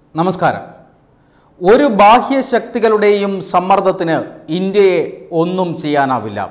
നമസ്കാരം ഒരു ബാഹ്യശക്തികളുടെയും സമ്മർദ്ദത്തിന് ഇന്ത്യയെ ഒന്നും ചെയ്യാനാവില്ല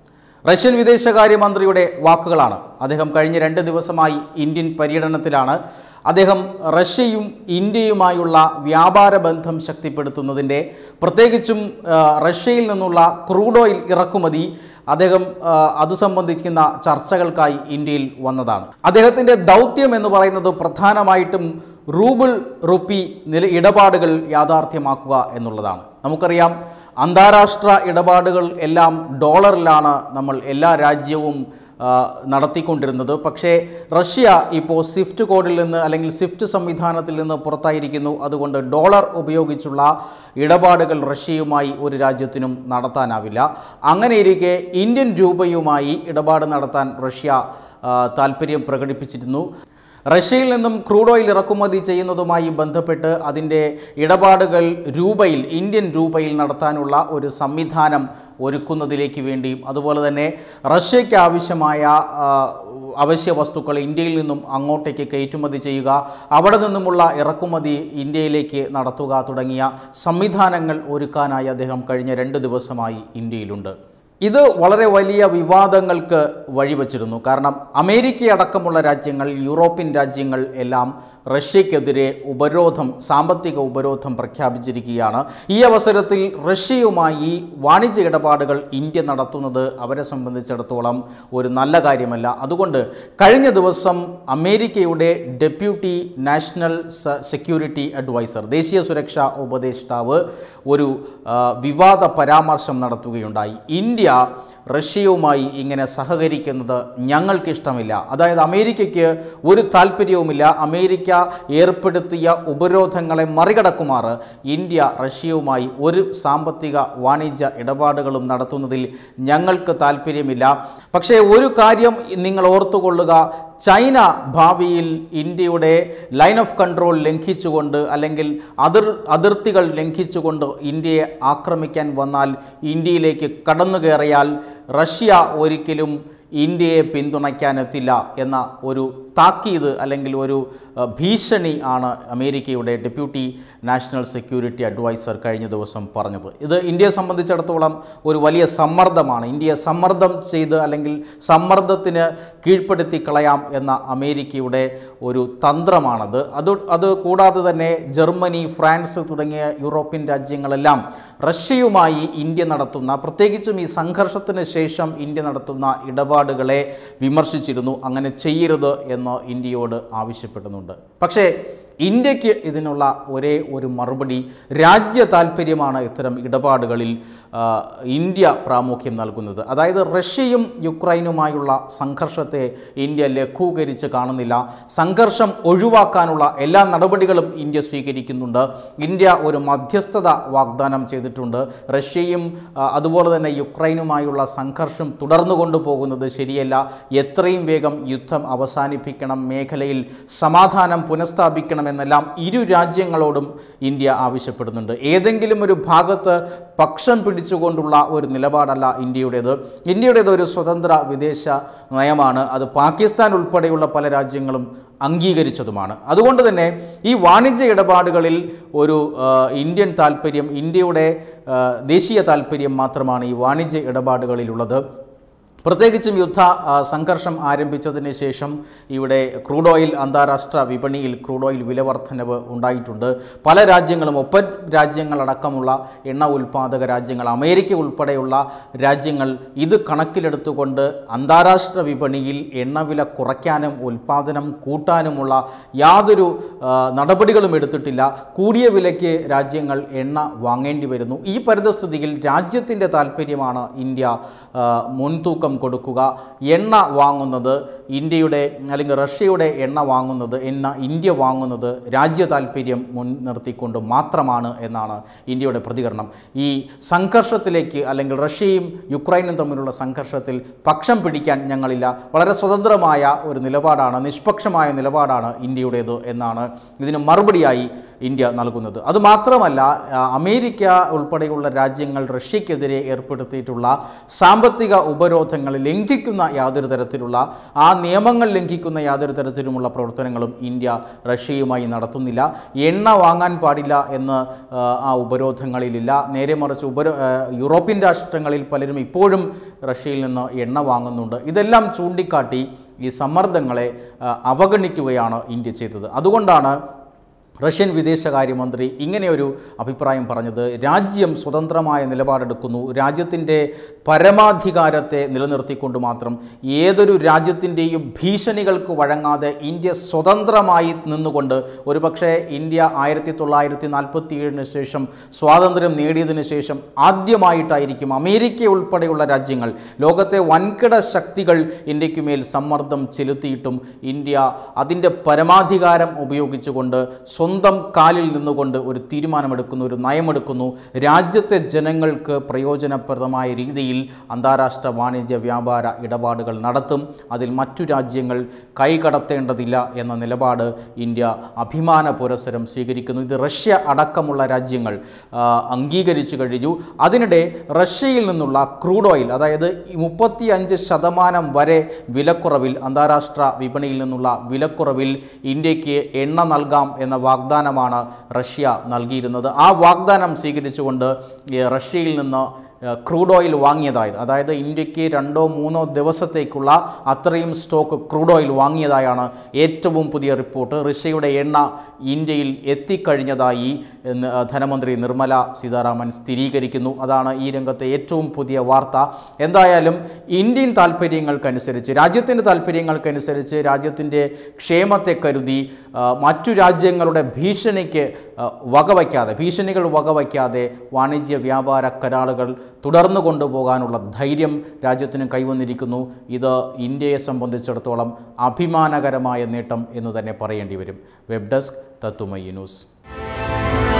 റഷ്യൻ വിദേശകാര്യമന്ത്രിയുടെ വാക്കുകളാണ് അദ്ദേഹം കഴിഞ്ഞ രണ്ട് ദിവസമായി ഇന്ത്യൻ പര്യടനത്തിലാണ് അദ്ദേഹം റഷ്യയും ഇന്ത്യയുമായുള്ള വ്യാപാര ബന്ധം ശക്തിപ്പെടുത്തുന്നതിൻ്റെ പ്രത്യേകിച്ചും ആ, റഷ്യയിൽ നിന്നുള്ള ക്രൂഡ് ഓയിൽ ഇറക്കുമതി അദ്ദേഹം ആ, അത് സംബന്ധിക്കുന്ന ചർച്ചകൾക്കായി ഇന്ത്യയിൽ വന്നതാണ് അദ്ദേഹത്തിൻ്റെ ദൗത്യം എന്ന് പറയുന്നത് പ്രധാനമായിട്ടും റൂബിൾ റുപ്പി നില ഇടപാടുകൾ യാഥാർത്ഥ്യമാക്കുക എന്നുള്ളതാണ് നമുക്കറിയാം അന്താരാഷ്ട്ര ഇടപാടുകൾ എല്ലാം ഡോളറിലാണ് നമ്മൾ എല്ലാ രാജ്യവും ആ, നടത്തിക്കൊണ്ടിരുന്നത് പക്ഷേ റഷ്യ ഇപ്പോൾ സ്വിഫ്റ്റ് കോഡിൽ നിന്ന് അല്ലെങ്കിൽ സ്വിഫ്റ്റ് സംവിധാനത്തിൽ നിന്ന് പുറത്തായിരിക്കുന്നു അതുകൊണ്ട് ഡോളർ ഉപയോഗിച്ചുള്ള ഇടപാടുകൾ റഷ്യയുമായി ഒരു രാജ്യത്തിനും നടത്താനാവില്ല അങ്ങനെയിരിക്കെ ഇന്ത്യൻ രൂപയുമായി ഇടപാട് നടത്താൻ റഷ്യ ആ, താല്പര്യം പ്രകടിപ്പിച്ചിരുന്നു റഷ്യയിൽ നിന്നും ക്രൂഡ് ഓയിൽ ഇറക്കുമതി ചെയ്യുന്നതുമായി ബന്ധപ്പെട്ട് അതിൻ്റെ ഇടപാടുകൾ രൂപയിൽ ഇന്ത്യൻ രൂപയിൽ നടത്താനുള്ള ഒരു സംവിധാനം ഒരുക്കുന്നതിലേക്ക് വേണ്ടിയും അതുപോലെ തന്നെ റഷ്യയ്ക്ക് ആവശ്യമായ ആ, അവശ്യ വസ്തുക്കൾ ഇന്ത്യയിൽ നിന്നും അങ്ങോട്ടേക്ക് കയറ്റുമതി ചെയ്യുക അവിടെ നിന്നുമുള്ള ഇറക്കുമതി ഇന്ത്യയിലേക്ക് നടത്തുക തുടങ്ങിയ സംവിധാനങ്ങൾ ഒരുക്കാനായി അദ്ദേഹം കഴിഞ്ഞ രണ്ട് ദിവസമായി ഇന്ത്യയിലുണ്ട് ഇത് വളരെ വലിയ വിവാദങ്ങൾക്ക് വഴിവച്ചിരുന്നു കാരണം അമേരിക്ക അടക്കമുള്ള രാജ്യങ്ങൾ യൂറോപ്യൻ രാജ്യങ്ങൾ എല്ലാം റഷ്യക്കെതിരെ ഉപരോധം സാമ്പത്തിക ഉപരോധം പ്രഖ്യാപിച്ചിരിക്കുകയാണ് ഈ അവസരത്തിൽ റഷ്യയുമായി വാണിജ്യ ഇടപാടുകൾ ഇന്ത്യ നടത്തുന്നത് അവരെ സംബന്ധിച്ചിടത്തോളം ഒരു നല്ല കാര്യമല്ല അതുകൊണ്ട് കഴിഞ്ഞ ദിവസം അമേരിക്കയുടെ ഡെപ്യൂട്ടി നാഷണൽ സ- സെക്യൂരിറ്റി അഡ്വൈസർ ദേശീയ സുരക്ഷാ ഉപദേഷ്ടാവ് ഒരു ആ, വിവാദ പരാമർശം നടത്തുകയുണ്ടായി ഇന്ത്യ റഷ്യയുമായി ഇങ്ങനെ സഹകരിക്കുന്നത് ഞങ്ങൾക്കിഷ്ടമില്ല അതായത് അമേരിക്കയ്ക്ക് ഒരു താല്പര്യവുമില്ല അമേരിക്ക ഏർപ്പെടുത്തിയ ഉപരോധങ്ങളെ മറികടക്കുമാറ് ഇന്ത്യ റഷ്യയുമായി ഒരു സാമ്പത്തിക വാണിജ്യ ഇടപാടുകളും നടത്തുന്നതിൽ ഞങ്ങൾക്ക് താല്പര്യമില്ല പക്ഷേ ഒരു കാര്യം നിങ്ങൾ ഓർത്തുകൊള്ളുക ചൈന ഭാവിയിൽ ഇന്ത്യയുടെ ലൈൻ ഓഫ് കൺട്രോൾ ലംഘിച്ചുകൊണ്ട് അല്ലെങ്കിൽ അതിർ അതിർത്തികൾ ലംഘിച്ചുകൊണ്ട് ഇന്ത്യയെ ആക്രമിക്കാൻ വന്നാൽ ഇന്ത്യയിലേക്ക് കടന്നു കയറിയാൽ റഷ്യ ഒരിക്കലും ഇന്ത്യയെ പിന്തുണയ്ക്കാനെത്തില്ല എന്ന ഒരു താക്കീത് അല്ലെങ്കിൽ ഒരു അഹ്, ഭീഷണി ആണ് അമേരിക്കയുടെ ഡെപ്യൂട്ടി നാഷണൽ സെക്യൂരിറ്റി അഡ്വൈസർ കഴിഞ്ഞ ദിവസം പറഞ്ഞത് ഇത് ഇന്ത്യയെ സംബന്ധിച്ചിടത്തോളം ഒരു വലിയ സമ്മർദ്ദമാണ് ഇന്ത്യയെ സമ്മർദ്ദം ചെയ്ത് അല്ലെങ്കിൽ സമ്മർദ്ദത്തിന് കീഴ്പ്പെടുത്തി കളയാം എന്ന അമേരിക്കയുടെ ഒരു തന്ത്രമാണത് അത് അത് കൂടാതെ തന്നെ ജർമ്മനി ഫ്രാൻസ് തുടങ്ങിയ യൂറോപ്യൻ രാജ്യങ്ങളെല്ലാം റഷ്യയുമായി ഇന്ത്യ നടത്തുന്ന പ്രത്യേകിച്ചും ഈ സംഘർഷത്തിന് ശേഷം ഇന്ത്യ നടത്തുന്ന ഇടപാടുകളെ വിമർശിച്ചിരുന്നു അങ്ങനെ ചെയ്യരുത് എന്ന് ഇന്ത്യയോട് ആവശ്യപ്പെടുന്നുണ്ട് പക്ഷേ ഇന്ത്യക്ക് ഇതിനുള്ള ഒരേ ഒരു മറുപടി രാജ്യ താല്പര്യമാണ് ഇത്തരം ഇടപാടുകളിൽ ആ, ഇന്ത്യ പ്രാമുഖ്യം നൽകുന്നത് അതായത് റഷ്യയും യുക്രൈനുമായുള്ള സംഘർഷത്തെ ഇന്ത്യ ലഘൂകരിച്ച് കാണുന്നില്ല സംഘർഷം ഒഴിവാക്കാനുള്ള എല്ലാ നടപടികളും ഇന്ത്യ സ്വീകരിക്കുന്നുണ്ട് ഇന്ത്യ ഒരു മധ്യസ്ഥത വാഗ്ദാനം ചെയ്തിട്ടുണ്ട് റഷ്യയും ആ, അതുപോലെ തന്നെ യുക്രൈനുമായുള്ള സംഘർഷം തുടർന്നു കൊണ്ടുപോകുന്നത് ശരിയല്ല എത്രയും വേഗം യുദ്ധം അവസാനിപ്പിക്കണം മേഖലയിൽ സമാധാനം പുനഃസ്ഥാപിക്കണമെന്നെല്ലാം ഇരു രാജ്യങ്ങളോടും ഇന്ത്യ ആവശ്യപ്പെടുന്നുണ്ട് ഏതെങ്കിലും ഒരു ഭാഗത്ത് പക്ഷം പിടിച്ചുകൊണ്ടുള്ള ഒരു നിലപാടല്ല ഇന്ത്യയുടേത് ഇന്ത്യയുടേത് ഒരു സ്വതന്ത്ര വിദേശ നയമാണ് അത് പാകിസ്ഥാൻ ഉൾപ്പെടെയുള്ള പല രാജ്യങ്ങളും അംഗീകരിച്ചതുമാണ് അതുകൊണ്ട് തന്നെ ഈ വാണിജ്യ ഇടപാടുകളിൽ ഒരു ആ, ഇന്ത്യൻ താല്പര്യം ഇന്ത്യയുടെ ആ, ദേശീയ താല്പര്യം മാത്രമാണ് ഈ വാണിജ്യ ഇടപാടുകളിലുള്ളത് പ്രത്യേകിച്ചും യുദ്ധ ആ, സംഘർഷം ആരംഭിച്ചതിന് ശേഷം ഇവിടെ ക്രൂഡ് ഓയിൽ അന്താരാഷ്ട്ര വിപണിയിൽ ക്രൂഡ് ഓയിൽ വില വർധനവ് ഉണ്ടായിട്ടുണ്ട് പല രാജ്യങ്ങളും ഒപ്പൻ രാജ്യങ്ങളടക്കമുള്ള എണ്ണ ഉൽപ്പാദക രാജ്യങ്ങൾ അമേരിക്ക ഉൾപ്പെടെയുള്ള രാജ്യങ്ങൾ ഇത് കണക്കിലെടുത്തുകൊണ്ട് അന്താരാഷ്ട്ര വിപണിയിൽ എണ്ണവില കുറയ്ക്കാനും ഉൽപ്പാദനം കൂട്ടാനുമുള്ള യാതൊരു ആ, നടപടികളും എടുത്തിട്ടില്ല കൂടിയ വിലയ്ക്ക് രാജ്യങ്ങൾ എണ്ണ വാങ്ങേണ്ടി വരുന്നു ഈ പരിതസ്ഥിതിയിൽ രാജ്യത്തിൻ്റെ താല്പര്യമാണ് ഇന്ത്യ ആ, മുൻതൂക്കം കൊടുക്കുക എണ്ണ വാങ്ങുന്നത് ഇന്ത്യയുടെ അല്ലെങ്കിൽ റഷ്യയുടെ എണ്ണ വാങ്ങുന്നത് എണ്ണ ഇന്ത്യ വാങ്ങുന്നത് രാജ്യ താല്പര്യം മുൻനിർത്തിക്കൊണ്ട് മാത്രമാണ് എന്നാണ് ഇന്ത്യയുടെ പ്രതികരണം ഈ സംഘർഷത്തിലേക്ക് അല്ലെങ്കിൽ റഷ്യയും യുക്രൈനും തമ്മിലുള്ള സംഘർഷത്തിൽ പക്ഷം പിടിക്കാൻ ഞങ്ങളില്ല വളരെ സ്വതന്ത്രമായ ഒരു നിലപാടാണ് നിഷ്പക്ഷമായ നിലപാടാണ് ഇന്ത്യയുടേത് എന്നാണ് ഇതിന് മറുപടിയായി ഇന്ത്യ നൽകുന്നത് അതുമാത്രമല്ല ആ, അമേരിക്ക ഉൾപ്പെടെയുള്ള രാജ്യങ്ങൾ റഷ്യക്കെതിരെ ഏർപ്പെടുത്തിയിട്ടുള്ള സാമ്പത്തിക ഉപരോധങ്ങൾ ലംഘിക്കുന്ന യാതൊരു തരത്തിലുള്ള ആ നിയമങ്ങൾ ലംഘിക്കുന്ന യാതൊരു തരത്തിലുമുള്ള പ്രവർത്തനങ്ങളും ഇന്ത്യ റഷ്യയുമായി നടത്തുന്നില്ല എണ്ണ വാങ്ങാൻ പാടില്ല എന്ന് ആ, ആ ഉപരോധങ്ങളിലില്ല നേരെ മറിച്ച് ഉപരോ ആ, യൂറോപ്യൻ രാഷ്ട്രങ്ങളിൽ പലരും ഇപ്പോഴും റഷ്യയിൽ നിന്ന് എണ്ണ വാങ്ങുന്നുണ്ട് ഇതെല്ലാം ചൂണ്ടിക്കാട്ടി ഈ സമ്മർദ്ദങ്ങളെ ആ, അവഗണിക്കുകയാണ് ഇന്ത്യ ചെയ്തത് അതുകൊണ്ടാണ് റഷ്യൻ വിദേശകാര്യമന്ത്രി ഇങ്ങനെയൊരു അഭിപ്രായം പറഞ്ഞത് രാജ്യം സ്വതന്ത്രമായ നിലപാടെടുക്കുന്നു രാജ്യത്തിൻ്റെ പരമാധികാരത്തെ നിലനിർത്തിക്കൊണ്ട് മാത്രം ഏതൊരു രാജ്യത്തിൻ്റെയും ഭീഷണികൾക്ക് വഴങ്ങാതെ ഇന്ത്യ സ്വതന്ത്രമായി നിന്നുകൊണ്ട് ഒരുപക്ഷെ ഇന്ത്യ ആയിരത്തി തൊള്ളായിരത്തി നാൽപ്പത്തി ഏഴിന് ശേഷം സ്വാതന്ത്ര്യം നേടിയതിനു ശേഷം ആദ്യമായിട്ടായിരിക്കും അമേരിക്ക ഉൾപ്പെടെയുള്ള രാജ്യങ്ങൾ ലോകത്തെ വൻകിട ശക്തികൾ ഇന്ത്യക്ക് മേൽ സമ്മർദ്ദം ചെലുത്തിയിട്ടും ഇന്ത്യ അതിൻ്റെ പരമാധികാരം ഉപയോഗിച്ചുകൊണ്ട് സ്വന്തം കാലിൽ നിന്നുകൊണ്ട് ഒരു തീരുമാനമെടുക്കുന്നു ഒരു നയമെടുക്കുന്നു രാജ്യത്തെ ജനങ്ങൾക്ക് പ്രയോജനപ്രദമായ രീതിയിൽ അന്താരാഷ്ട്ര വാണിജ്യ വ്യാപാര ഇടപാടുകൾ നടത്തും അതിൽ മറ്റു രാജ്യങ്ങൾ കൈകടത്തേണ്ടതില്ല എന്ന നിലപാട് ഇന്ത്യ അഭിമാന പുരസരം സ്വീകരിക്കുന്നു ഇത് റഷ്യ അടക്കമുള്ള രാജ്യങ്ങൾ ആ, അംഗീകരിച്ചു കഴിഞ്ഞു അതിനിടെ റഷ്യയിൽ നിന്നുള്ള ക്രൂഡ് ഓയിൽ അതായത് മുപ്പത്തി അഞ്ച് ശതമാനം വരെ വിലക്കുറവിൽ അന്താരാഷ്ട്ര വിപണിയിൽ നിന്നുള്ള വിലക്കുറവിൽ ഇന്ത്യക്ക് എണ്ണ നൽകാം എന്ന വാഗ്ദാനമാണ് റഷ്യ നൽകിയിരുന്നത് ആ വാഗ്ദാനം സ്വീകരിച്ചുകൊണ്ട് ഈ റഷ്യയിൽ നിന്ന് ഏഹ്, ക്രൂഡ് ഓയിൽ വാങ്ങിയതായത് അതായത് ഇന്ത്യക്ക് രണ്ടോ മൂന്നോ ദിവസത്തേക്കുള്ള അത്രയും സ്റ്റോക്ക് ക്രൂഡ് ഓയിൽ വാങ്ങിയതായാണ് ഏറ്റവും പുതിയ റിപ്പോർട്ട് റഷ്യയുടെ എണ്ണ ഇന്ത്യയിൽ എത്തിക്കഴിഞ്ഞതായി എന്ന് ധനമന്ത്രി നിർമ്മല സീതാരാമൻ സ്ഥിരീകരിക്കുന്നു അതാണ് ഈ രംഗത്തെ ഏറ്റവും പുതിയ വാർത്ത എന്തായാലും ഇന്ത്യൻ താല്പര്യങ്ങൾക്കനുസരിച്ച് രാജ്യത്തിൻ്റെ താല്പര്യങ്ങൾക്കനുസരിച്ച് രാജ്യത്തിൻ്റെ ക്ഷേമത്തെ കരുതി ആ, മറ്റു രാജ്യങ്ങളുടെ ഭീഷണിക്ക് ആ, വകവയ്ക്കാതെ ഭീഷണികൾ വകവയ്ക്കാതെ വാണിജ്യ വ്യാപാര കരാറുകൾ തുടർന്നു കൊണ്ടുപോകാനുള്ള ധൈര്യം രാജ്യത്തിന് കൈവന്നിരിക്കുന്നു ഇത് ഇന്ത്യയെ സംബന്ധിച്ചിടത്തോളം അഭിമാനകരമായ നേട്ടം എന്ന് തന്നെ പറയേണ്ടി വരും വെബ് ഡെസ്ക് തത്തുമയി ന്യൂസ്